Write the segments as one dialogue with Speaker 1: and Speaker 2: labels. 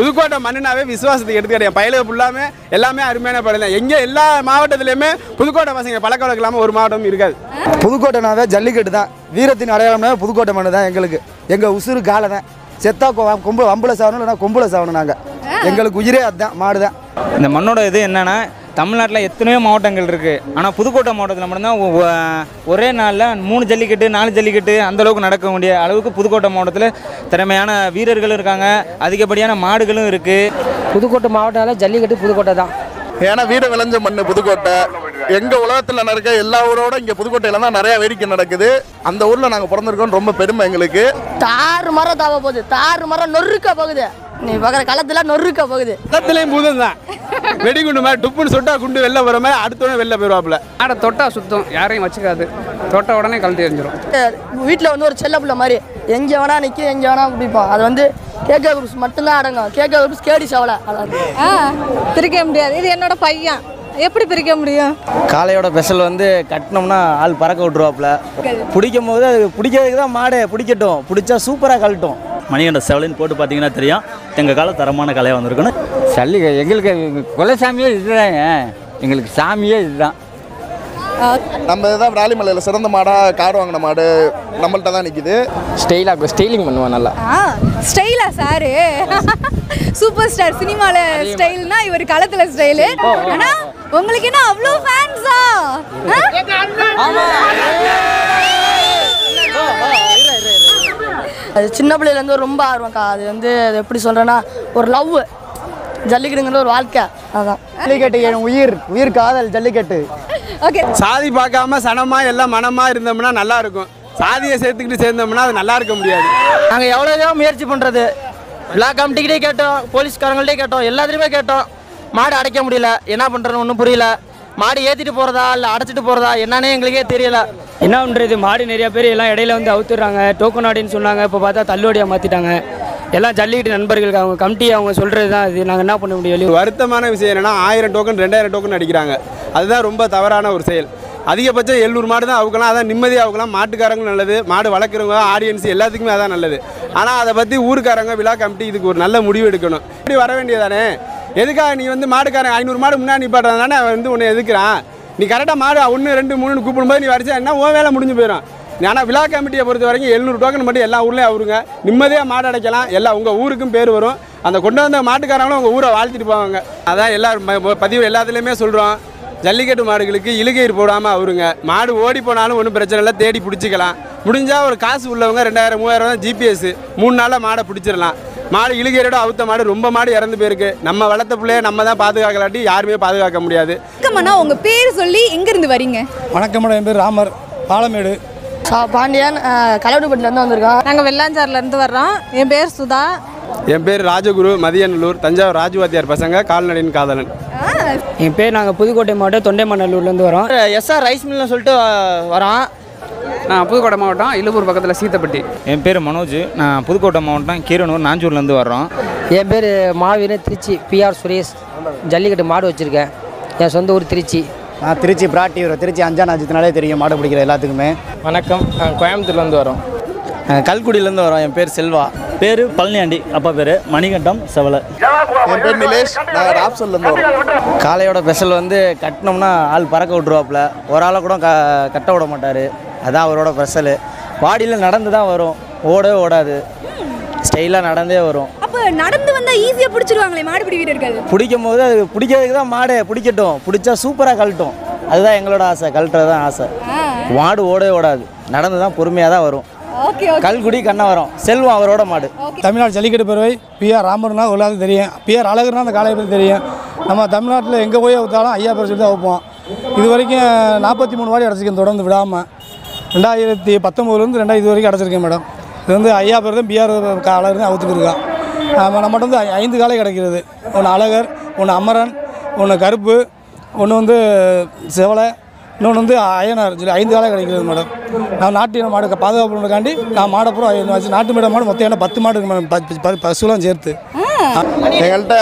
Speaker 1: புதுக்கோட்டை மண்ணுனாவே விசுவாசத்துக்கு எடுத்துக்கிட்டேன் என் பயலுக ஃபுல்லாமே எல்லாமே அருமையான படம் தான் எங்கே எல்லா மாவட்டத்துலையுமே புதுக்கோட்டை பசங்க பழக்க வழக்கம் இல்லாமல் ஒரு மாவட்டமும் இருக்காது
Speaker 2: புதுக்கோட்டைனாவே ஜல்லிக்கட்டு தான் வீரத்தின் அடையாளம்னா புதுக்கோட்டை மண்ணு தான் எங்களுக்கு எங்கள் உசுறு காலை தான் செத்தா கொ- கொம்பு வம்புல சாகணும் இல்லைனா கொம்புல சாகணும் நாங்கள் எங்களுக்கு உயிரே அதுதான் மாடு தான்
Speaker 3: இந்த மண்ணோட இது என்னன்னா தமிழ்நாட்டில் எத்தனையோ மாவட்டங்கள் இருக்குது ஆனால் புதுக்கோட்டை மாவட்டத்தில் மட்டும்தான் ஒ- ஒ- ஒரே நாளில் மூணு ஜல்லிக்கட்டு நாலு ஜல்லிக்கட்டு அந்த அளவுக்கு நடக்க வேண்டிய அளவுக்கு புதுக்கோட்டை மாவட்டத்தில் திறமையான வீரர்களும் இருக்காங்க அதிகப்படியான மாடுகளும் இருக்குது
Speaker 4: புதுக்கோட்டை மாவட்டம்ல ஜல்லிக்கட்டு புதுக்கோட்டை தான்
Speaker 5: ஏன்னா வீடு விளைஞ்ச மண்ணு புதுக்கோட்டை எங்க உலகத்துல நடக்க எல்லா ஊரோட இங்க புதுக்கோட்டையில தான் நிறைய வேடிக்கை நடக்குது அந்த ஊர்ல நாங்க பிறந்திருக்கோம் ரொம்ப பெருமை எங்களுக்கு
Speaker 6: தாறு மரம் தாவ போகுது தாறு மரம் நொறுக்க போகுது நீ பார்க்குற களத்துல நொறுக்க போகுது
Speaker 1: எல்லாத்துலேயும் பூதம் தான் வெடிகுண்டு மாதிரி டுப்புன்னு சொட்டா குண்டு வெளில போகிற மாதிரி அடுத்தவனே வெளில போயிடுவாப்புல
Speaker 7: ஆடை தொட்டா சுத்தம் யாரையும் வச்சுக்காது தொட்ட உடனே கழட்டி எறிஞ்சிரும்
Speaker 6: வீட்டில் வந்து ஒரு செல்ல பிள்ளை மாதிரி எங்கே வேணா நிற்கும் எங்கே வேணா பிடிப்போம் அது வந்து கேகே குரூப்ஸ் மட்டும்தான் அடங்கும் கேகே குரூப்ஸ் கேடி சவலை அதாவது
Speaker 8: ஆ பிரிக்க முடியாது இது என்னோட பையன் எப்படி பிரிக்க முடியும்
Speaker 2: காளையோட ஸ்பெஷல் வந்து கட்டினோம்னா ஆள் பறக்க விட்ருவாப்புல பிடிக்கும் போது அது பிடிக்கிறதுக்கு தான் மாடு பிடிக்கட்டும் பிடிச்சா சூப்பராக கழட்டும்
Speaker 9: மணிகண்ட செவலின்னு போட்டு பார்த்தீங்கன்னா தெரியும் எங்கள் கால தரமான கலையாக வந்திருக்குன்னு
Speaker 4: ஜல்லிக்க எங்களுக்கு குலசாமியே இதுதாங்க எங்களுக்கு சாமியே இதுதான்
Speaker 5: நம்ம தான் விராலிமலையில சிறந்த மாடா கார் வாங்கின மாடு நம்மள்ட்ட தான் நிக்குது
Speaker 4: ஸ்டைலாக ஸ்டைலிங் பண்ணுவோம் நல்லா
Speaker 8: ஆ ஸ்டைலா சாரு சூப்பர் ஸ்டார் சினிமால ஸ்டைல்னா இவர் களத்துல ஸ்டைலு ஆனா உங்களுக்கு என்ன அவ்வளோ ஃபேன்ஸா
Speaker 6: அது சின்ன பிள்ளையிலேருந்து ரொம்ப ஆர்வம்க்கா அது வந்து அது எப்படி சொல்கிறேன்னா ஒரு லவ் ஜல்லிக்கட்டுங்கிற ஒரு வாழ்க்கை அதான்
Speaker 2: ஜல்லிக்கட்டு என் உயிர் உயிர் காதல் ஜல்லிக்கட்டு
Speaker 8: ஓகே
Speaker 1: சாதி பார்க்காம சனமா எல்லாம் மனமா இருந்தோம்னா நல்லா இருக்கும் சாதியை சேர்த்துக்கிட்டு சேர்ந்தோம்னா அது நல்லா இருக்க முடியாது
Speaker 4: நாங்கள் எவ்வளோதான் முயற்சி பண்ணுறது விழா கமிட்டிக்கிட்டே கேட்டோம் போலீஸ்காரங்கள்ட்டே கேட்டோம் எல்லாத்துலேயுமே கேட்டோம் மாடு அடைக்க முடியல என்ன பண்ணுறதுன்னு ஒன்றும் புரியல மாடு ஏற்றிட்டு போகிறதா இல்லை அடைச்சிட்டு போகிறதா என்னன்னே எங்களுக்கே தெரியல
Speaker 3: என்ன பண்ணுறது மாடு நிறைய பேர் எல்லாம் இடையில வந்து அவுத்துறாங்க டோக்கன் ஆடின்னு சொன்னாங்க இப்போ பார்த்தா தள்ளுவடியாக மாற்றிட்டாங்க எல்லாம் ஜல்லிக்கட்டு நண்பர்களுக்கு அவங்க கமிட்டி அவங்க சொல்கிறது தான் இது நாங்கள் என்ன பண்ண முடியும்
Speaker 1: ஒரு வருத்தமான விஷயம் என்னன்னா ஆயிரம் டோக்கன் ரெண்டாயிரம் டோக்கன் அடிக்கிறாங்க அதுதான் ரொம்ப தவறான ஒரு செயல் அதிகபட்சம் எழுநூறு மாடு தான் அவுக்கலாம் அதான் நிம்மதியாக அவுக்கலாம் மாட்டுக்காரங்களும் நல்லது மாடு வளர்க்குறவங்க ஆடியன்ஸ் எல்லாத்துக்குமே அதான் நல்லது ஆனால் அதை பற்றி ஊருக்காரங்க விழா கமிட்டி இதுக்கு ஒரு நல்ல முடிவு எடுக்கணும் இப்படி வர வேண்டியதானே எதுக்காக நீ வந்து மாடுக்காரன் ஐநூறு மாடு முன்னாடி நிப்பாட்டுறது தானே அவன் வந்து உன்னை எதுக்குறான் நீ கரெக்டாக மாடு ஒன்று ரெண்டு மூணுன்னு கூப்பிடும்போது நீ வரைச்சா என்ன உன் வேலை முடிஞ்சு போயிடும் ஆனால் விழா கமிட்டியை பொறுத்த வரைக்கும் எழுநூறு டோக்கன் மட்டும் எல்லா ஊர்லேயும் அவருங்க நிம்மதியாக மாடு அடைக்கலாம் எல்லா உங்கள் ஊருக்கும் பேர் வரும் அந்த கொண்டு வந்த மாட்டுக்காரங்களும் உங்கள் ஊரை வாழ்த்திட்டு போவாங்க அதான் எல்லா ம- பதிவு எல்லாத்துலேயுமே சொல்கிறோம் ஜல்லிக்கட்டு மாடுகளுக்கு இழுகயிறு போடாமல் அவருங்க மாடு ஓடி போனாலும் ஒன்றும் பிரச்சனை இல்லை தேடி பிடிச்சிக்கலாம் முடிஞ்சால் ஒரு காசு உள்ளவங்க ரெண்டாயிரம் மூவாயிரம் தான் ஜிபிஎஸ் மூணு நாளில் மாடை பிடிச்சிடலாம் மாடு இழுகையரோட அவுத்த மாடு ரொம்ப மாடு இறந்து போயிருக்கு நம்ம வளர்த்த பிள்ளைய நம்ம தான் பாதுகாக்கலாட்டி யாருமே பாதுகாக்க முடியாது
Speaker 8: வணக்கம்ண்ணா உங்க பேர் சொல்லி எங்க இருந்து வரீங்க
Speaker 2: வணக்கம் மேடம் என் பேர் ராமர் பாலமேடு
Speaker 6: சா பாண்டியன் கலவட்டுப்பட்டிலேருந்து வந்திருக்கோம்
Speaker 8: நாங்க வெள்ளாஞ்சார்ல இருந்து வர்றோம் என் பேர் சுதா
Speaker 1: என் பேர் ராஜகுரு மதியநல்லூர் தஞ்சாவூர் ராஜுவாத்தியார் பசங்க கால்நடையின் காதலன்
Speaker 3: என் பேர் நாங்கள் புதுக்கோட்டை மாவட்டம் தொண்டைமண்ணூர்லேருந்து வரோம்
Speaker 4: எஸ்ஆர் ரைஸ் மில்னு சொல்லிட்டு வரோம்
Speaker 7: நான் புதுக்கோட்டை மாவட்டம் இலுப்பூர் பக்கத்தில் சீத்தப்பட்டி
Speaker 3: என் பேர் மனோஜ் நான் புதுக்கோட்டை மாவட்டம் கீரனூர் நாஞ்சூர்லேருந்து வர்றோம்
Speaker 4: என் பேர் மாவீரன் திருச்சி பிஆர் சுரேஷ் ஜல்லிக்கட்டு மாடு வச்சுருக்கேன் என் சொந்த ஊர் திருச்சி
Speaker 2: நான் திருச்சி பிராட்டியூர் திருச்சி அஞ்சாம் அஜித்தினாலே தெரியும் மாடு பிடிக்கிற எல்லாத்துக்குமே
Speaker 4: வணக்கம் கோயம்புத்தூர்லேருந்து வரோம்
Speaker 2: கல்குடியிலேருந்து வரோம் என் பேர் செல்வா
Speaker 9: பேர் பழனியாண்டி அப்பா பேர் மணிகண்டம் செவலை
Speaker 5: என் பேர் நிலேஷ் நாங்கள் ராப்சல்ல இருந்து வரோம்
Speaker 2: காளையோட ஸ்பெஷல் வந்து கட்டினோம்னா ஆள் பறக்க விட்ருவாப்புல ஒரு ஆளை கூட க கட்ட விட மாட்டார் அதான் அவரோட ஸ்பெஷலு வாடியில் நடந்து தான் வரும் ஓடவே ஓடாது ஸ்டைலாக நடந்தே வரும்
Speaker 8: அப்ப நடந்து வந்தா ஈஸியா பிடிச்சிருவாங்களே மாடுபிடி வீரர்கள்
Speaker 2: பிடிக்கும் போது அது பிடிக்கிறதுக்கு தான் மாடு பிடிக்கட்டும் பிடிச்சா சூப்பராக கழட்டும் அதுதான் எங்களோட ஆசை கழட்டுறது தான் ஆசை மாடு ஓடவே ஓடாது நடந்து தான் பொறுமையாக தான் வரும்
Speaker 8: ஓகே
Speaker 2: கல்குடி கண்ணவரம் செல்வம் அவரோட மாடு
Speaker 10: தமிழ்நாடு ஜல்லிக்கட்டு பேரவை பிஆர் ராமர்னா எல்லாத்துக்கும் தெரியும் பிஆர் அழகர்னா அந்த காளையை பற்றி தெரியும் நம்ம தமிழ்நாட்டில் எங்கே போய் வைத்தாலும் ஐயா பேர் சொல்லி தான் வைப்போம் இது வரைக்கும் நாற்பத்தி மூணு வாடி அடைச்சிருக்கேன் தொடர்ந்து விடாமல் ரெண்டாயிரத்தி பத்தொம்போதுலேருந்து ரெண்டாயிரத்து இது வரைக்கும் அடைச்சிருக்கேன் மேடம் இது வந்து ஐயா பேர் தான் பிஆர் அழகர் அவுத்துக்கு இருக்கான் நம்ம நம்மகிட்ட வந்து ஐ- ஐந்து காளை கிடைக்கிறது ஒன்று அழகர் ஒன்று அமரன் ஒன்று கருப்பு ஒன்று வந்து செவலை இன்னொன்று வந்து அயனார் சொல்லி ஐந்து காலம் கிடைக்கிறது மேடம் நான் நாட்டு இன மாடு பாதுகாப்பு பண்ணுறதுக்காண்டி நான் மாடை பூரா ஐந்து வச்சு நாட்டு மேடம் மாடு மொத்தம் என்ன பத்து மாடு இருக்கு மேடம் பத்து- பத்து- பசுலாம் சேர்த்து
Speaker 5: எங்கள்கிட்ட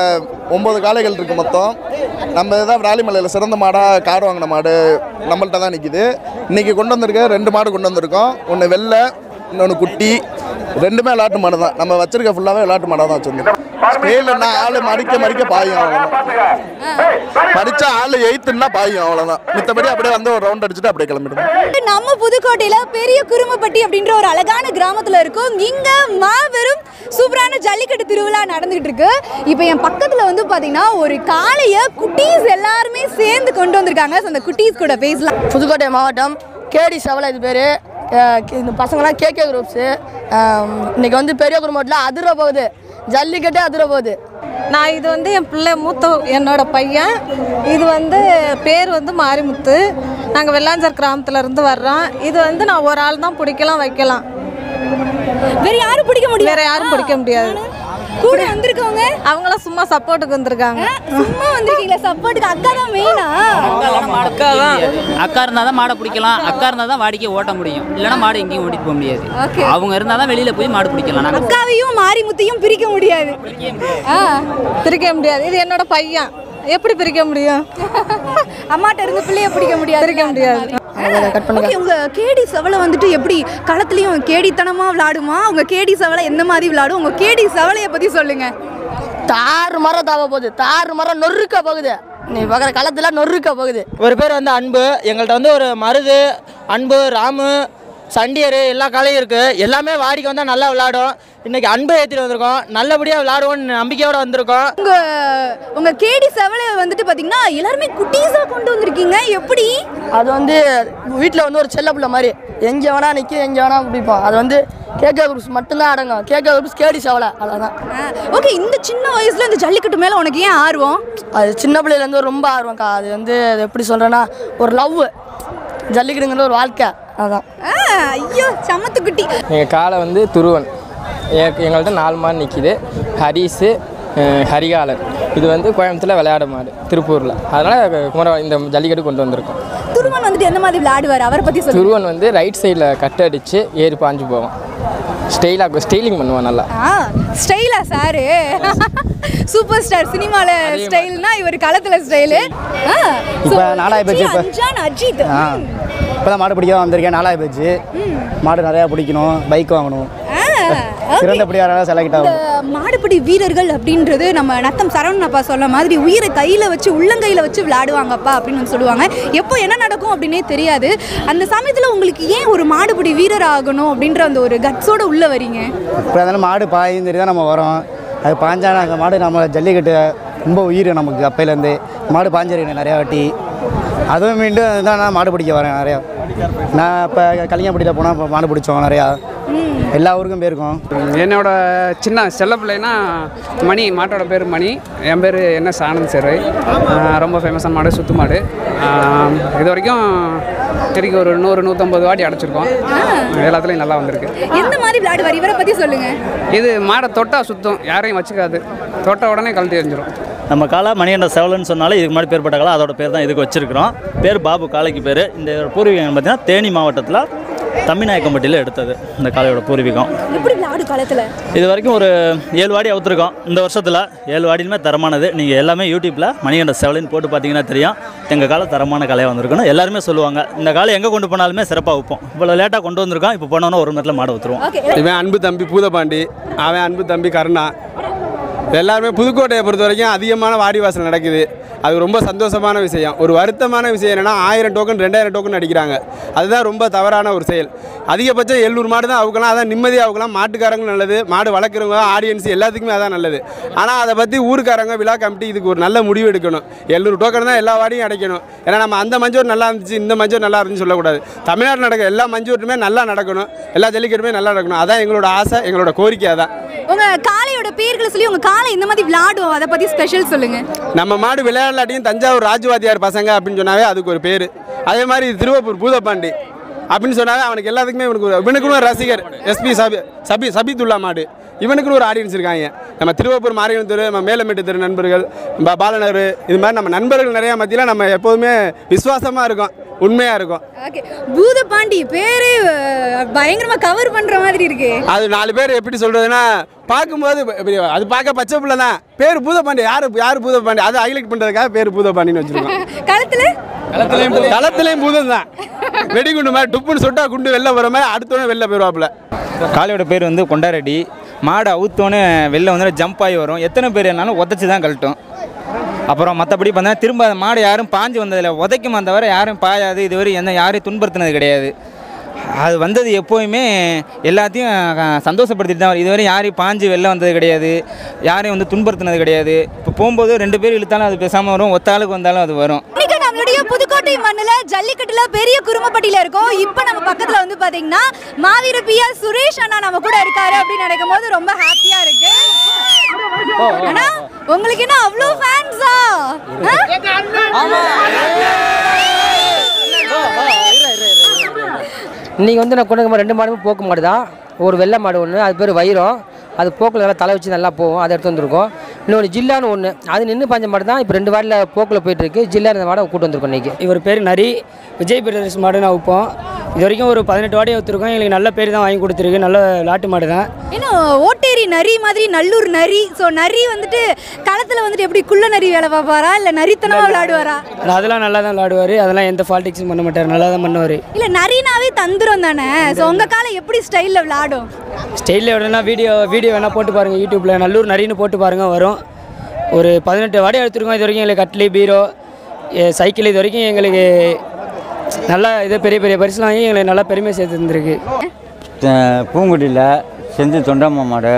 Speaker 5: ஒம்பது காளைகள் இருக்கு மொத்தம் நம்ம தான் விராலிமலையில் சிறந்த மாடாக கார் வாங்கின மாடு நம்மள்ட்ட தான் நிற்கிது இன்றைக்கி கொண்டு வந்திருக்க ரெண்டு மாடு கொண்டு வந்திருக்கோம் ஒன்று வெள்ளை இன்னொன்று குட்டி ரெண்டுமே விளாட்டு மாடு தான் நம்ம வச்சிருக்க ஃபுல்லாகவே விளாட்டு மாடாக தான் வச்சிருந்தோம் ஸ்கேலுன்னா ஆள் மடிக்க மடிக்க பாயும் அவ்வளோதான் படிச்சா ஆள் எயித்துன்னா பாயும் அவ்வளோதான் மித்தபடி அப்படியே வந்து ஒரு ரவுண்ட் அடிச்சுட்டு அப்படியே கிளம்பிடுவோம்
Speaker 8: நம்ம புதுக்கோட்டையில பெரிய குருமப்பட்டி அப்படின்ற ஒரு அழகான கிராமத்துல இருக்கும் இங்க மாபெரும் சூப்பரான ஜல்லிக்கட்டு திருவிழா நடந்துகிட்டு இருக்கு இப்போ என் பக்கத்துல வந்து பாத்தீங்கன்னா ஒரு காளைய குட்டீஸ் எல்லாருமே சேர்ந்து கொண்டு வந்திருக்காங்க So, அந்த குட்டீஸ் கூட பேசலாம்
Speaker 6: புதுக்கோட்டை மாவட்டம் கேடி சவலை இது பேர் இந்த பசங்களாம் கேகே குரூப்ஸு இன்னைக்கு வந்து பெரிய குடும்பத்தில் அதிர போகுது ஜல்லிக்கட்டே அதிர போகுது
Speaker 11: நான் இது வந்து என் பிள்ளை மூத்த என்னோட பையன் இது வந்து பேர் வந்து மாரிமுத்து நாங்கள் வெள்ளாஞ்சர் கிராமத்துல இருந்து வர்றோம் இது வந்து நான் ஒரு ஆள் தான் பிடிக்கலாம் வைக்கலாம்
Speaker 8: வேற யாரும் பிடிக்க முடியாது
Speaker 11: வேற யாரும் பிடிக்க முடியாது
Speaker 8: கூட வந்திருக்கவங்க
Speaker 11: அவங்களாம் சும்மா சப்போர்ட்டுக்கு வந்திருக்காங்க
Speaker 8: சும்மா வந்திருக்கீங்களா சப்போர்ட்டுக்கு அக்கா தான் மெயினா
Speaker 12: அக்கா தான் அக்கா இருந்தால் தான் மாடை பிடிக்கலாம் அக்கா இருந்தால் தான் வாடிக்கை ஓட்ட முடியும் இல்லைன்னா மாடு எங்கேயும் ஓட்டிட்டு போக முடியாது
Speaker 8: Okay.
Speaker 12: அவங்க இருந்தால் தான் வெளியில் போய் மாடு பிடிக்கலாம் நாங்கள்
Speaker 8: அக்காவையும் மாரிமுத்தையும் பிரிக்க முடியாது ஆ
Speaker 11: பிரிக்க முடியாது இது என்னோட பையன் எப்படி பிரிக்க முடியும்
Speaker 8: அம்மாட்ட இருந்து பிள்ளைய பிடிக்க முடியாது
Speaker 11: பிரிக்க முடியாது
Speaker 8: ஓகே உங்க கேடி செவலை வந்துட்டு எப்படி களத்துலயும் கேடித்தனமா விளையாடுமா உங்க கேடி செவலை எந்த மாதிரி விளையாடும் உங்க கேடி செவலைய பத்தி சொல்லுங்க
Speaker 6: தாறு மரம் தாவ போகுது தாறு மரம் நொறுக்க போகுது நீ பார்க்குற களத்தில் நொறுக்க போகுது
Speaker 4: ஒரு பேர் வந்து அன்பு எங்கள்கிட்ட வந்து ஒரு மருது அன்பு ராமு சண்டியர் எல்லா காலையும் இருக்குது எல்லாமே வாடிக்கை வந்தால் நல்லா விளாடும் இன்னைக்கு அன்பு ஏற்றிட்டு வந்திருக்கோம் நல்லபடியாக விளாடுவோம்னு நம்பிக்கையோட வந்திருக்கோம்
Speaker 8: உங்க உங்க கேடி செவலை வந்துட்டு பாத்தீங்கன்னா எல்லாருமே குட்டீஸா கொண்டு வந்திருக்கீங்க எப்படி
Speaker 6: அது வந்து வீட்டில் வந்து ஒரு செல்ல பிள்ளை மாதிரி எங்கே வேணா நிற்கும் எங்கே வேணா பிடிப்போம் அது வந்து கேகே குரூப்ஸ் மட்டும்தான் அடங்கும் கேகே குரூப்ஸ் கேடி சவலை அவ்வளோதான்
Speaker 8: ஓகே இந்த சின்ன வயசுல இந்த ஜல்லிக்கட்டு மேல உனக்கு ஏன் ஆர்வம்
Speaker 6: அது சின்ன பிள்ளையிலேருந்து ரொம்ப ஆர்வம்க்கா அது வந்து அது எப்படி சொல்கிறேன்னா ஒரு லவ் ஜல்லிக்கட்டுங்கிற ஒரு வாழ்க்கை அதான்
Speaker 8: ஆ, ஐயோ சமத்து குட்டி
Speaker 13: எங்கள் காலை வந்து துருவன் எ- எங்கள்கிட்ட நாலு மாடு நிற்கிது ஹரிஸு அஹ், ஹரிகாலன் இது வந்து கோயம்புத்தூரில் விளையாட மாடு திருப்பூரில் அதனால் குமர இந்த ஜல்லிக்கட்டு கொண்டு வந்திருக்கோம்
Speaker 8: துருவன் வந்துட்டு எந்த மாதிரி விளையாடுவார் அவரை பத்தி சொல்லுங்க
Speaker 13: துருவன் வந்து ரைட் சைடில் கட் அடித்து ஏறி பாஞ்சு போவான் ஸ்டைலாக ஸ்டைலிங் பண்ணுவான் நல்லா
Speaker 8: ஆ ஸ்டைலா சாரு சூப்பர் ஸ்டார் சினிமால ஸ்டைல்னா இவர் களத்துல ஸ்டைலு
Speaker 2: இப்ப நாலாயிரம் பேச்சு இப்ப-
Speaker 8: அஞ்சான் அஜித்
Speaker 2: ஆ இப்போ தான் மாடு பிடிக்க வந்திருக்கேன் நாலாயிரம் பேச்சு மாடு நிறையா பிடிக்கணும் பைக் வாங்கணும் சிறந்த பிடியாராக செலக்ட்
Speaker 8: இந்த
Speaker 2: ஆகும்
Speaker 8: மாடுபிடி வீரர்கள் அப்படின்றது நம்ம நத்தம் சரவணன் அப்பா சொன்ன மாதிரி உயிரை கையில் வச்சு உள்ளங்கையில் வச்சு விளையாடுவாங்கப்பா அப்படின்னு வந்து சொல்லுவாங்க எப்போ என்ன நடக்கும் அப்படின்னே தெரியாது அந்த சமயத்தில் உங்களுக்கு ஏன் ஒரு மாடுபிடி வீரர் ஆகணும் அப்படின்ற அந்த ஒரு கட்ஸோட உள்ள வரீங்க
Speaker 2: இப்போ இருந்தாலும் மாடு பாயும் தெரியும் தான் நம்ம வரோம் அது பாஞ்சா அந்த மாடு நம்ம ஜல்லிக்கட்டு ரொம்ப உயிர் நமக்கு அப்பையிலேருந்து மாடு பாஞ்சிருக்கேன் நிறையா வாட்டி அதுவும் மீண்டும் தான் நான் மாடு பிடிக்க வரேன் நிறையா நான் இப்போ கலிங்கப்பட்டியில் போனால் இப்போ மாடு பிடிச்சோம் நிறையா எல்லா ஊருக்கும் போயிருக்கோம்
Speaker 7: என்னோட சின்ன செல்ல பிள்ளைனா மணி மாட்டோட பேர் மணி என் பேர் என்ன ஆனந்த் சேரை ரொம்ப ஃபேமஸான மாடு சுத்து மாடு ஆஹ் இது வரைக்கும் திருக்கி ஒரு நூறு நூற்றம்பது வாட்டி அடைச்சிருக்கோம் எல்லாத்துலேயும் நல்லா வந்திருக்கு
Speaker 8: எந்த மாதிரி விளையாடுவார் இவரை பற்றி சொல்லுங்க
Speaker 7: இது மாடை தொட்டா சுத்தம் யாரையும் வச்சுக்காது தொட்ட உடனே கழட்டி எறிஞ்சிரும்
Speaker 9: நம்ம காலா மணிகண்ட செவலன்னு சொன்னாலே இதுக்கு முன்னாடி பேர் பட்ட காலா அதோட பேர் தான் இதுக்கு வச்சிருக்கிறோம் பேர் பாபு காளைக்கு பேர் இந்த பூர்வீகம் பார்த்தீங்கன்னா தேனி மாவட்டத்தில் தம்பிநாயக்கம்பட்டியில் எடுத்தது இந்த காளையோட பூர்வீகம்
Speaker 8: எப்படி விளையாடு காலத்தில்
Speaker 9: இது வரைக்கும் ஒரு ஏழு வாடி அவுத்துருக்கோம் இந்த வருஷத்தில் ஏழு வாடியுமே தரமானது நீங்கள் எல்லாமே யூடியூப்பில் மணிகண்ட செவலின்னு போட்டு பார்த்தீங்கன்னா தெரியும் எங்கள் காலை தரமான கலையாக வந்திருக்குன்னு எல்லாருமே சொல்லுவாங்க இந்த காலை எங்கே கொண்டு போனாலுமே சிறப்பாக வைப்போம் இவ்வளோ லேட்டாக கொண்டு வந்திருக்கோம் இப்போ போனோன்னா ஒரு மணி நேரத்தில் மாட ஊற்றுருவோம்
Speaker 1: இவன் அன்பு தம்பி பூதபாண்டி அவன் அன்பு தம்பி கருணா எல்லாருமே புதுக்கோட்டையை பொறுத்த வரைக்கும் அதிகமான வாடிவாசல் நடக்குது அது ரொம்ப சந்தோஷமான விஷயம் ஒரு வருத்தமான விஷயம் என்னென்னா ஆயிரம் டோக்கன் ரெண்டாயிரம் டோக்கன் அடிக்கிறாங்க அதுதான் ரொம்ப தவறான ஒரு செயல் அதிகபட்சம் எழுநூறு மாடு தான் அவுக்கலாம் அதான் நிம்மதியாக அவுக்கலாம் மாட்டுக்காரங்களும் நல்லது மாடு வளர்க்குறவங்க ஆடியன்ஸ் எல்லாத்துக்குமே அதான் நல்லது ஆனால் அதை பற்றி ஊருக்காரங்க விழா கமிட்டி இதுக்கு ஒரு நல்ல முடிவு எடுக்கணும் எழுநூறு டோக்கன் தான் எல்லா வாடியும் அடைக்கணும் ஏன்னா நம்ம அந்த மஞ்சூர் நல்லா இருந்துச்சு இந்த மஞ்சூர் நல்லா இருந்துச்சு சொல்லக்கூடாது தமிழ்நாட்டில் நடக்க எல்லா மஞ்சூருமே நல்லா நடக்கணும் எல்லா ஜல்லிக்கட்டுமே நல்லா நடக்கணும் அதான் எங்களோட ஆசை எங்களோட கோரிக்கை அதான்
Speaker 8: உங்க காளையோட பேர்களை சொல்லி உங்க காளை இந்த மாதிரி விளையாடும் அதை பத்தி ஸ்பெஷல் சொல்லுங்க
Speaker 1: நம்ம மாடு விளையாடலாட்டியும் தஞ்சாவூர் ராஜவாதியார் பசங்க அப்படின்னு சொன்னாவே அதுக்கு ஒரு பேர் அதே மாதிரி திருவப்பூர் பூதப்பாண்டி அப்படின்னு சொன்னாவே அவனுக்கு எல்லாத்துக்குமே இவனுக்கு ஒரு இவனுக்குன்னு ஒரு ரசிகர் எஸ்பி சபி சபி சபித்துல்லா மாடு இவனுக்குன்னு ஒரு ஆடியன்ஸ் இருக்காங்க நம்ம திருவப்பூர் மாரியம்மன் தெரு நம்ம மேலமேட்டு தெரு நண்பர்கள் ப- பாலநகர் இது மாதிரி நம்ம நண்பர்கள் நிறையா மத்தியில் நம்ம எப்போதுமே விசுவாசமாக இருக்கோம் உண்மையாக இருக்கும்
Speaker 8: ஓகே பூதபாண்டி பேரே அஹ், பயங்கரமா கவர் பண்ற மாதிரி இருக்கு
Speaker 1: அது நாலு பேர் எப்படி சொல்றதுன்னா பார்க்கும்போது இப்ப அது பார்க்க பச்சை பிள்ளை தான் பேர் பூதபாண்டி யார் யார் பூதபாண்டி அதை ஹைலைட் பண்ணுறதுக்காக பேர் பூதபாண்டின்னு வச்சுருக்கோம்
Speaker 8: களத்துல
Speaker 1: களத்துலேயும் களத்துலேயும் பூதம் தான் வெடிகுண்டு மாதிரி டுப்புன்னு சுட்டா குண்டு வெளில வர மாதிரி அடுத்தவனே வெளில போயிடுவாப்புல
Speaker 3: காளையோட பேர் வந்து கொண்டாரெடி மாடு அவுத்தோன்னே வெளில வந்து ஜம்ப் ஆகி வரும் எத்தனை பேர் என்னாலும் உதச்சி தான் கழட்டும் அப்புறம் மற்றபடி பார்த்தா திரும்ப அந்த மாடு யாரும் பாஞ்சு வந்ததில்லை உதைக்குமா தவிர யாரும் பாயாது இதுவரை எந்த யாரையும் துன்புறுத்தினது கிடையாது அது வந்தது எப்போயுமே எல்லாத்தையும் அஹ், சந்தோஷப்படுத்திட்டு தான் வரும். இதுவரை யாரையும் பாஞ்சு வெளில வந்தது கிடையாது யாரையும் வந்து துன்புறுத்தினது கிடையாது இப்போ போகும்போது ரெண்டு பேர் இழுத்தாலும் அது பேசாமல் வரும் ஒத்த ஆளுக்கு வந்தாலும் அது வரும்
Speaker 8: இன்னைக்கு நம்மளுடைய புதுக்கோட்டை மண்ணுல ஜல்லிக்கட்டுல பெரிய குருமப்பட்டியில இருக்கோம் இப்போ நம்ம பக்கத்துல வந்து பாத்தீங்கன்னா மாவீர பியா சுரேஷ் அண்ணா நம்ம கூட இருக்காரு அப்படின்னு நினைக்கும் போது ரொம்ப ஹாப்பியா இருக்கு அண்ணா உங்களுக்கு என்ன அவ்வளோ ஃபேன்ஸா
Speaker 14: இன்றைக்கி வந்து நான் கொண்டு வந்த ரெண்டு மாடுமே போக்கு மாடு தான் ஒரு வெள்ளை மாடு ஒன்று அது பேர் வைரம் அது போக்கில் நல்லா தலை வச்சு நல்லா போகும் அதை எடுத்து வந்திருக்கோம் இன்னொன்று ஜில்லான்னு ஒன்று அது நின்று பாஞ்ச மாடு தான் இப்போ ரெண்டு வாரில் போக்கில் போயிட்டுருக்கு ஜில்லா இந்த மாடை கூட்டு வந்திருக்கோம் இன்றைக்கி
Speaker 15: இவர் பேர் நரி விஜய் பிரதர்ஸ் மாடு நான் வைப்போம் இது வரைக்கும் ஒரு பதினெட்டு வாடி வைத்திருக்கோம் எங்களுக்கு நல்ல பேர் தான் வாங்கி கொடுத்துருக்கு நல்ல லாட்டு மாடு தான்
Speaker 8: இன்னும் ஓட்டேரி நரி மாதிரி நல்லூர் நரி ஸோ நரி வந்துட்டு களத்துல வந்துட்டு எப்படி குள்ள நரி வேலை பார்ப்பாரா இல்லை நரித்தனமா விளையாடுவாரா
Speaker 15: அதெல்லாம் நல்லா தான் விளாடுவார் அதெல்லாம் எந்த ஃபால்ட்டிக்ஸும் பண்ண மாட்டார் நல்லா தான் பண்ணுவார்
Speaker 8: இல்லை நரினாவே தந்துரும் தானே ஸோ உங்க காலை எப்படி ஸ்டைலில் விளையாடும்
Speaker 15: ஸ்டைலில் விடனா வீடியோ வீடியோ வேணால் போட்டு பாருங்கள் யூடியூப்பில் நல்லூர் நரின்னு போட்டு பாருங்கள் வரும் ஒரு பதினெட்டு வாடி எடுத்துருக்கோம் இது வரைக்கும் எங்களுக்கு கட்லி பீரோ எ- சைக்கிள் இது வரைக்கும் எங்களுக்கு நல்லா இது பெரிய பெரிய பரிசுலாம் வாங்கி எங்களுக்கு நல்லா பெருமை சேர்த்து தந்திருக்கு
Speaker 16: பூங்குடியில் செஞ்சு தொண்டம்மா மாடு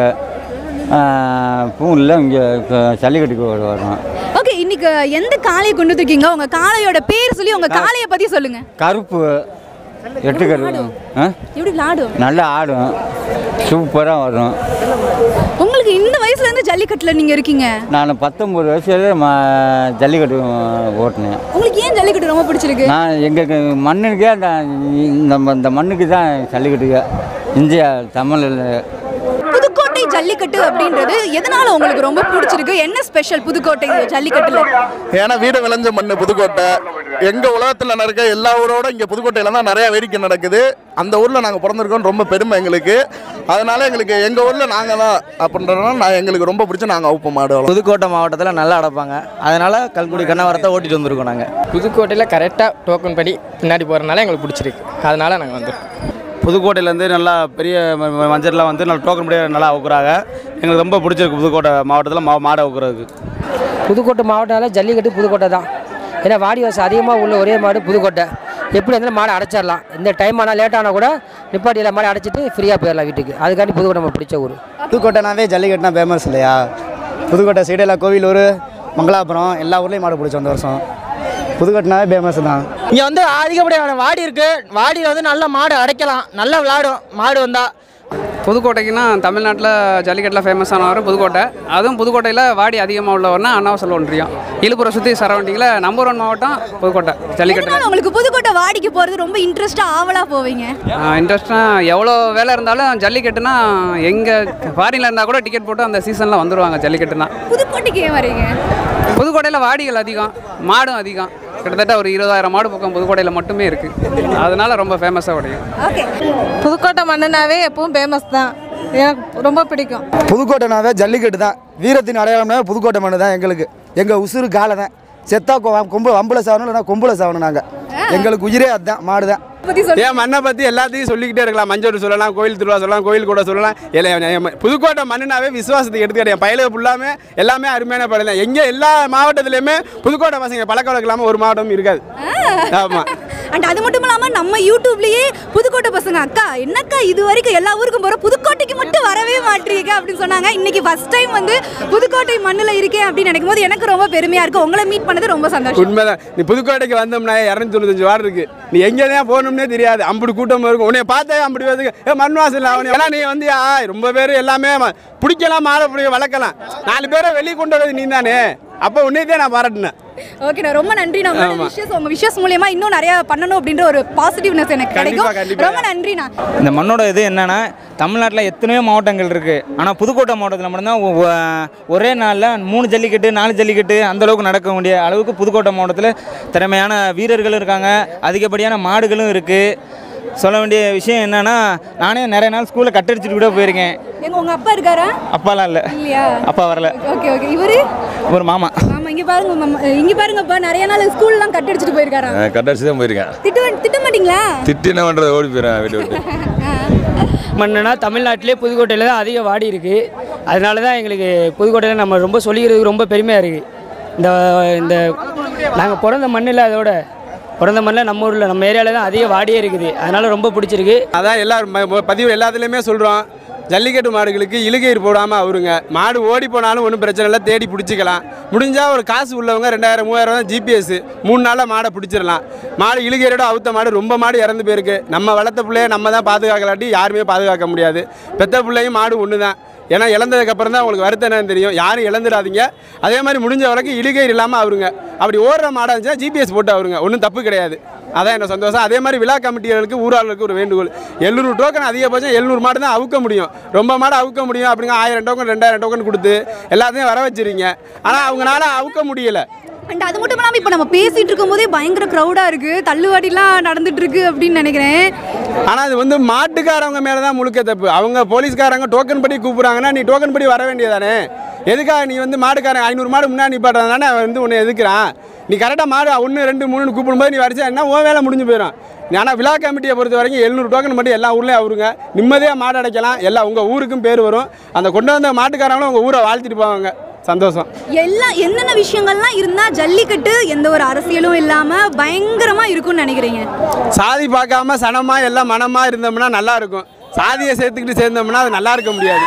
Speaker 16: பூங்குடியில் இங்கே ஜல்லிக்கட்டுக்கு வரும்
Speaker 8: ஓகே இன்னைக்கு எந்த காளையை கொண்டு வந்திருக்கீங்க உங்க காளையோட பேர் சொல்லி உங்க காளையை பத்தி சொல்லுங்க
Speaker 16: கருப்பு எட்டு கருப்பு ஆ
Speaker 8: எப்படி விளையாடும்
Speaker 16: நல்லா ஆடும் சூப்பராக வரும்
Speaker 8: உங்களுக்கு இந்த வயசுல இருந்து ஜல்லிக்கட்டுல நீங்க இருக்கீங்க
Speaker 16: நான் பத்தொம்பது வயசுல ம ஜல்லிக்கட்டு ஓட்டினேன்
Speaker 8: உங்களுக்கு ஏன் ஜல்லிக்கட்டு ரொம்ப பிடிச்சிருக்கு
Speaker 16: நான் எங்கள் மண்ணுக்கே நான் இந்த இந்த மண்ணுக்கு தான் ஜல்லிக்கட்டுங்க இந்தியா தமிழில்
Speaker 8: புதுக்கோட்டை ஜல்லிக்கட்டு அப்படின்றது எதனால உங்களுக்கு ரொம்ப பிடிச்சிருக்கு என்ன ஸ்பெஷல் புதுக்கோட்டை ஜல்லிக்கட்டுல
Speaker 5: ஏன்னா வீடு விளைஞ்ச மண்ணு புதுக்கோட்டை எங்க உலகத்தில் நடக்க எல்லா ஊரோட இங்க புதுக்கோட்டையில தான் நிறைய வேடிக்கை நடக்குது அந்த ஊர்ல நாங்க பிறந்திருக்கோம் ரொம்ப பெருமை எங்களுக்கு அதனால எங்களுக்கு எங்க ஊர்ல நாங்க தான் அப்படின்றதுனால நான் எங்களுக்கு ரொம்ப பிடிச்ச நாங்க அவுப்போம் மாடு வளர்ப்போம்.
Speaker 17: புதுக்கோட்டை மாவட்டத்தில் நல்லா அடைப்பாங்க அதனால கல்குடி கண்ணவரத்தை ஓட்டிட்டு வந்திருக்கோம் நாங்கள்
Speaker 13: புதுக்கோட்டையில் கரெக்டாக டோக்கன் படி பின்னாடி போகிறனால எங்களுக்கு பிடிச்சிருக்கு அதனால நாங்கள் வந்துருக்கோம்
Speaker 1: புதுக்கோட்டையிலேருந்து நல்லா பெரிய ம- ம- மஞ்சள்லாம் வந்து நல்லா டோக்கன் படி நல்லா அவுக்குறாங்க எங்களுக்கு ரொம்ப பிடிச்சிருக்கு புதுக்கோட்டை மாவட்டத்தில் மா மாடை அவுக்குறதுக்கு
Speaker 14: புதுக்கோட்டை மாவட்டம்னால ஜல்லிக்கட்டு புதுக்கோட்டை தான் ஏன்னா வாடி வாசம் அதிகமாக உள்ள ஒரே மாடு புதுக்கோட்டை எப்படி இருந்தாலும் மாடை அடைச்சிடலாம் இந்த டைம் ஆனால் லேட் ஆனால் கூட நிப்பாட்டியில் மாடை அடைச்சிட்டு ஃப்ரீயாக போயிடலாம் வீட்டுக்கு அதுக்காண்டி புதுக்கோட்டை நம்ம பிடிச்ச ஊர்
Speaker 2: புதுக்கோட்டைனாவே ஜல்லிக்கட்டுனா ஃபேமஸ் இல்லையா புதுக்கோட்டை சைடில் கோவிலூர் மங்களாபுரம் எல்லா ஊர்லேயும் மாடு பிடிச்சோம் இந்த வருஷம் புதுக்கோட்டைனாவே ஃபேமஸ் தான்
Speaker 4: இங்கே வந்து அதிகப்படியான வாடி இருக்கு வாடியில் வந்து நல்ல மாடு அடைக்கலாம் நல்லா விளையாடும் மாடு வந்தா
Speaker 7: புதுக்கோட்டைக்குன்னா தமிழ்நாட்டில் ஜல்லிக்கட்டில் ஃபேமஸானவர் புதுக்கோட்டை அதுவும் புதுக்கோட்டையில் வாடி அதிகமாக உள்ளவர்னா அண்ணாவசல் ஒன்றியம் இழுப்புரை சுற்றி சரௌண்டிங்கில் நம்பர் ஒன் மாவட்டம் புதுக்கோட்டை ஜல்லிக்கட்டில்
Speaker 8: எதனால உங்களுக்கு புதுக்கோட்டை வாடிக்கு போறது ரொம்ப இன்ட்ரெஸ்டா ஆவலா போவீங்க
Speaker 7: இன்ட்ரெஸ்ட்டாக எவ்வளோ வேலை இருந்தாலும் ஜல்லிக்கட்டுனா எங்கே ஃபாரினில் இருந்தால் கூட டிக்கெட் போட்டு அந்த சீசனில் வந்துடுவாங்க ஜல்லிக்கட்டுனா
Speaker 8: புதுக்கோட்டைக்கு ஏன் வரீங்க
Speaker 7: புதுக்கோட்டையில் வாடிகள் அதிகம் மாடும் அதிகம் கிட்டத்தட்ட ஒரு இருபதாயிரம் மாடு பக்கம் புதுக்கோட்டையில் மட்டுமே இருக்குது அதனால ரொம்ப ஃபேமஸாக உடையும்
Speaker 11: ஓகே புதுக்கோட்டை மண்ணுனாவே எப்பவும் ஃபேமஸ் தான் எனக்கு ரொம்ப பிடிக்கும்
Speaker 10: புதுக்கோட்டைனாவே ஜல்லிக்கட்டு தான் வீரத்தின் அடையாளம்னா புதுக்கோட்டை மண்ணு தான் எங்களுக்கு எங்கள் உசுறு காலை தான் செத்தா கொ- கொம்பு வம்புல சாகணும் இல்லைனா கொம்புல சாகணும் நாங்கள் எங்களுக்கு உயிரே அதுதான் மாடு தான்
Speaker 1: ஏன் மண்ணை பற்றி எல்லாத்தையும் சொல்லிக்கிட்டே இருக்கலாம் மஞ்சள் சொல்லலாம் கோயில் திருவிழா சொல்லலாம் கோயில் கூட சொல்லலாம் எல்லாம் என் புதுக்கோட்டை மண்ணுனாவே விசுவாசத்துக்கு எடுத்துக்கிட்டேன் என் பயிலுக ஃபுல்லாமே எல்லாமே அருமையான படம் தான் எங்கே எல்லா மாவட்டத்துலையுமே புதுக்கோட்டை பசங்க பழக்க வழக்கம் இல்லாமல் ஒரு மாவட்டம் இருக்காது ஆமாம்
Speaker 8: அண்ட் அது மட்டும் இல்லாம நம்ம யூடியூப்லயே புதுக்கோட்டை பசங்க அக்கா என்னக்கா இது வரைக்கும் எல்லா ஊருக்கும் போற புதுக்கோட்டைக்கு மட்டும் வரவே மாட்டீங்க அப்படின்னு சொன்னாங்க இன்னைக்கு ஃபர்ஸ்ட் டைம் வந்து புதுக்கோட்டை மண்ணுல இருக்கேன் அப்படின்னு நினைக்கும் போது எனக்கு ரொம்ப பெருமையா இருக்கு உங்களை மீட் பண்ணது ரொம்ப சந்தோஷம்
Speaker 1: உண்மைதான் நீ புதுக்கோட்டைக்கு வந்தோம்னா இரநூத்தி தொண்ணூத்தஞ்சு வாரம் இருக்கு நீ எங்கே தான் போகணும்னே தெரியாது அம்புடு கூட்டம் இருக்கும் உன்னை பார்த்தே அம்புடி வந்து ஏ மண்வாசல் அவனு ஏன்னா நீ வந்து ஆ, ரொம்ப பேர் எல்லாமே ம- பிடிக்கலாம் மாலை பிடிக்க வளர்க்கலாம் நாலு பேரை வெளியே கொண்டு வரது நீ தானே அப்போ உன்னையதே நான் பாராட்டினேன்
Speaker 8: ஓகேண்ணா ரொம்ப நன்றி நான்
Speaker 1: ஆமா.
Speaker 8: விஷஸ் உங்க விஷஸ் மூலியமா இன்னும் நிறைய பண்ணணும் அப்படின்ற ஒரு பாசிட்டிவ்னஸ் எனக்கு
Speaker 1: கண்டிப்பா,
Speaker 8: கிடைக்கும்
Speaker 1: கண்டிப்பா.
Speaker 8: ரொம்ப நன்றிண்ணா
Speaker 3: இந்த மண்ணோட இது என்னன்னா தமிழ்நாட்டில் எத்தனையோ மாவட்டங்கள் இருக்குது ஆனால் புதுக்கோட்டை மாவட்டத்தில் மட்டும்தான் ஒ- ஒ- ஒரே நாளில் மூணு ஜல்லிக்கட்டு நாலு ஜல்லிக்கட்டு அந்த அளவுக்கு நடக்க வேண்டிய அளவுக்கு புதுக்கோட்டை மாவட்டத்தில் திறமையான வீரர்களும் இருக்காங்க அதிகப்படியான மாடுகளும் இருக்குது சொல்ல வேண்டிய விஷயம் என்னன்னா நானே நிறைய நாள் ஸ்கூலில் கட்டடிச்சிட்டு கூட போயிருக்கேன்
Speaker 8: எங்க உங்க அப்பா இருக்காரா
Speaker 3: அப்பாலாம் இல்லை
Speaker 8: இல்லையா
Speaker 3: அப்பா வரல
Speaker 8: ஓகே ஓகே இவரு
Speaker 3: ஒரு மாமா
Speaker 8: ஆமா இங்க பாருங்க மாமா இங்க பாருங்கப்பா நிறைய நாள் ஸ்கூல்லாம் கட் அடிச்சுட்டு போயிருக்காரா
Speaker 18: கட்டடிச்சு தான் போயிருக்கேன்
Speaker 8: திட்டு திட்ட மாட்டீங்களா
Speaker 18: திட்டி என்ன பண்ணுறது ஓடி போயிடுறேன் வீட்டு விட்டு
Speaker 15: மண்ணுனா தமிழ்நாட்டிலே புதுக்கோட்டையில் தான் அதிக வாடி இருக்குது அதனால தான் எங்களுக்கு புதுக்கோட்டையில் நம்ம ரொம்ப சொல்லிக்கிறதுக்கு ரொம்ப பெருமையாக இருக்குது இந்த இந்த நாங்கள் பிறந்த மண்ணில் அதோட பிறந்த மண்ணில் நம்ம ஊரில் நம்ம ஏரியாவில் தான் அதிக வாடியே இருக்குது அதனால ரொம்ப பிடிச்சிருக்கு
Speaker 1: அதான் எல்லாரும் ம- ம- பதிவு எல்லாத்துலேயுமே சொல்கிறோம் ஜல்லிக்கட்டு மாடுகளுக்கு இழுகயிறு போடாமல் அவருங்க மாடு ஓடி போனாலும் ஒன்றும் பிரச்சனை இல்லை தேடி பிடிச்சிக்கலாம் முடிஞ்சால் ஒரு காசு உள்ளவங்க ரெண்டாயிரம் மூவாயிரம் தான் ஜிபிஎஸ் மூணு நாளில் மாடை பிடிச்சிடலாம் மாடு இழுகையரோட அவுத்த மாடு ரொம்ப மாடு இறந்து போயிருக்கு நம்ம வளர்த்த பிள்ளைய நம்ம தான் பாதுகாக்கலாட்டி யாருமே பாதுகாக்க முடியாது பெத்த பிள்ளையும் மாடு ஒன்று தான் ஏன்னா இழந்ததுக்கு அப்புறம் தான் உங்களுக்கு வருத்தம் என்னன்னு தெரியும் யாரும் இழந்துடாதீங்க அதே மாதிரி முடிஞ்ச வரைக்கும் இழுகயிறு இல்லாமல் அவருங்க அப்படி ஓடுற மாடாக இருந்துச்சுன்னா ஜிபிஎஸ் போட்டு அவருங்க ஒன்றும் தப்பு கிடையாது அதான் என்ன சந்தோஷம் அதே மாதிரி விழா கமிட்டிகளுக்கு ஊராளுக்கு ஒரு வேண்டுகோள் எழுநூறு டோக்கன் அதிகபட்சம் எழுநூறு மாடு தான் அவுக்க முடியும் ரொம்ப மாடு அவுக்க முடியும் அப்படிங்க ஆயிரம் டோக்கன் ரெண்டாயிரம் டோக்கன் கொடுத்து எல்லாத்தையும் வர வச்சிருங்க ஆனால் அவங்களால அவுக்க முடியல
Speaker 8: அண்ட் அது மட்டும் இல்லாமல் இப்போ நம்ம பேசிட்டு இருக்கும்போதே பயங்கர க்ரௌடாக இருக்குது தள்ளுவாடிலாம் நடந்துட்டு இருக்கு அப்படின்னு நினைக்கிறேன்
Speaker 1: ஆனால் அது வந்து மாட்டுக்காரவங்க மேலே தான் முழுக்க தப்பு அவங்க போலீஸ்காரங்க டோக்கன் படி கூப்பிட்றாங்கன்னா நீ டோக்கன் படி வர வேண்டியதானே எதுக்காக நீ வந்து மாட்டுக்காரன் ஐநூறு மாடு முன்னாடி நிப்பாட்டுறதானே அவன் வந்து உன்னை எதுக்குறான் நீ கரெக்டாக மாடு ஒன்று ரெண்டு மூணுன்னு கூப்பிடும்போது நீ வரிசை என்ன உன் வேலை முடிஞ்சு போயிடும் ஆனால் விழா கமிட்டியை பொறுத்த வரைக்கும் எழுநூறு டோக்கன் மட்டும் எல்லா ஊர்லேயும் அவருங்க நிம்மதியாக மாடு அடைக்கலாம் எல்லா உங்கள் ஊருக்கும் பேர் வரும் அந்த கொண்டு வந்த மாட்டுக்காரங்களும் உங்கள் ஊரை வாழ்த்திட்டு போவாங்க சந்தோஷம்
Speaker 8: எல்லாம் என்னென்ன விஷயங்கள்லாம் இருந்தால் ஜல்லிக்கட்டு எந்த ஒரு அரசியலும் இல்லாமல் பயங்கரமாக இருக்கும்னு நினைக்கிறீங்க
Speaker 1: சாதி பார்க்காம சனமா எல்லாம் மனமா இருந்தோம்னா நல்லா இருக்கும் சாதியை சேர்த்துக்கிட்டு சேர்ந்தோம்னா அது நல்லா இருக்க முடியாது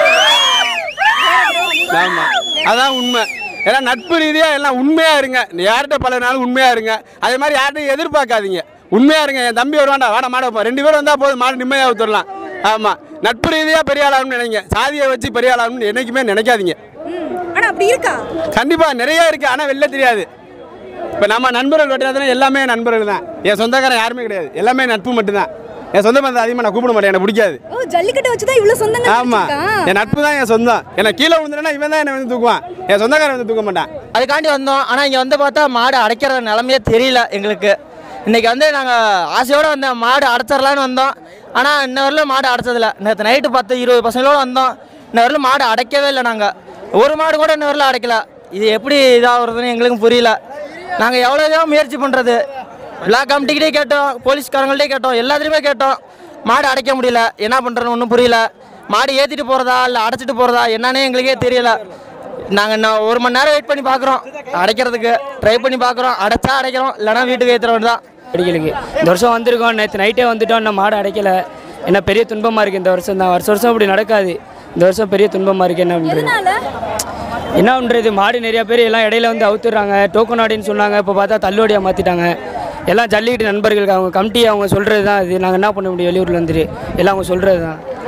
Speaker 1: ஆமா அதான் உண்மை ஏன்னா நட்பு ரீதியாக எல்லாம் உண்மையா இருங்க யார்கிட்ட பல நாள் உண்மையா இருங்க அதே மாதிரி யார்கிட்டையும் எதிர்பார்க்காதீங்க உண்மையா இருங்க என் தம்பி வருவாண்டா வாடா மாட வைப்போம். ரெண்டு பேரும் வந்தா போதும் மாடு நிம்மதியாக ஊத்துடலாம் ஆமா நட்பு ரீதியாக பெரிய ஆளாகணும்னு நினைங்க சாதியை வச்சு பெரிய ஆளாகணும்னு என்னைக்குமே நினைக்காதீங்க
Speaker 8: ஆனால் அப்படி இருக்கா
Speaker 1: கண்டிப்பா நிறைய இருக்கு ஆனா வெளில தெரியாது இப்போ நம்ம நண்பர்கள் வெட்டுறதுனா எல்லாமே நண்பர்கள் தான் என் சொந்தக்காரன் யாருமே கிடையாது எல்லாமே நட்பு மட்டும்தான் என் சொந்த பந்தம் அதிகமாக நான் கூப்பிட மாட்டேன் எனக்கு பிடிக்காது
Speaker 8: ஓ ஜல்லிக்கட்டு வச்சு தான் இவ்வளோ சொந்தங்கள்
Speaker 1: ஆமா
Speaker 8: வச்சிருக்கா?
Speaker 1: என் நட்பு தான் என் சொந்தம் என்ன கீழே விழுந்துனா இவன் தான் என்னை வந்து தூக்குவான் என் சொந்தக்காரன் வந்து தூக்க மாட்டான்
Speaker 4: அதுக்காண்டி வந்தோம் ஆனால் இங்கே வந்து பார்த்தா மாடு அடைக்கிற நிலமையே தெரியல எங்களுக்கு இன்றைக்கி வந்து நாங்கள் ஆசையோடு வந்த மாடு அடைச்சிடலான்னு வந்தோம் ஆனால் இன்ன வரலும் மாடு அடைச்சதில்ல நேற்று நைட்டு பத்து இருபது பசங்களோடு வந்தோம் இன்ன வரலும் மாடு அடைக்கவே இல்லை நாங்கள் ஒரு மாடு கூட இன்ன வரலும் அடைக்கல இது எப்படி இதாகிறதுன்னு எங்களுக்கும் புரியல நாங்கள் எவ்வளோதான் முயற்சி பண்ணுறது விழா கமிட்டிக்கிட்டே கேட்டோம் போலீஸ்காரங்கள்ட்டே கேட்டோம் எல்லாத்துலேயுமே கேட்டோம் மாடு அடைக்க முடியல என்ன பண்ணுறதுன்னு ஒன்றும் புரியல மாடு ஏற்றிட்டு போகிறதா இல்லை அடைச்சிட்டு போகிறதா என்னன்னே எங்களுக்கே தெரியல நாங்கள் இன்னும் ஒரு மணி நேரம் வெயிட் பண்ணி பார்க்குறோம் அடைக்கிறதுக்கு ட்ரை பண்ணி பார்க்குறோம் அடைச்சா அடைக்கிறோம் இல்லைனா வீட்டுக்கு ஏற்றுற வேண்டியதான்
Speaker 15: அடிக்கலுக்கு இந்த வருஷம் வந்திருக்கோம் நேற்று நைட்டே வந்துட்டோம் இன்னும் மாடு அடைக்கல என்ன பெரிய துன்பமாக இருக்குது இந்த வருஷம் தான் வருஷம் வருஷம் இப்படி நடக்காது இந்த வருஷம் பெரிய துன்பமாக இருக்குது என்ன பண்ணுறது என்ன பண்ணுறது மாடு நிறைய பேர் எல்லாம் இடையில வந்து அவுத்துடுறாங்க டோக்கன் ஆடின்னு சொன்னாங்க இப்போ பார்த்தா தள்ளுவடியாக மாற்றிட்டாங்க எல்லாம் ஜல்லிக்கட்டு நண்பர்களுக்கு அவங்க கமிட்டி அவங்க சொல்கிறது தான் இது நாங்கள் என்ன பண்ண முடியும் வெளியூரில் வந்துட்டு எல்லாம் அவங்க சொல்கிறது தான்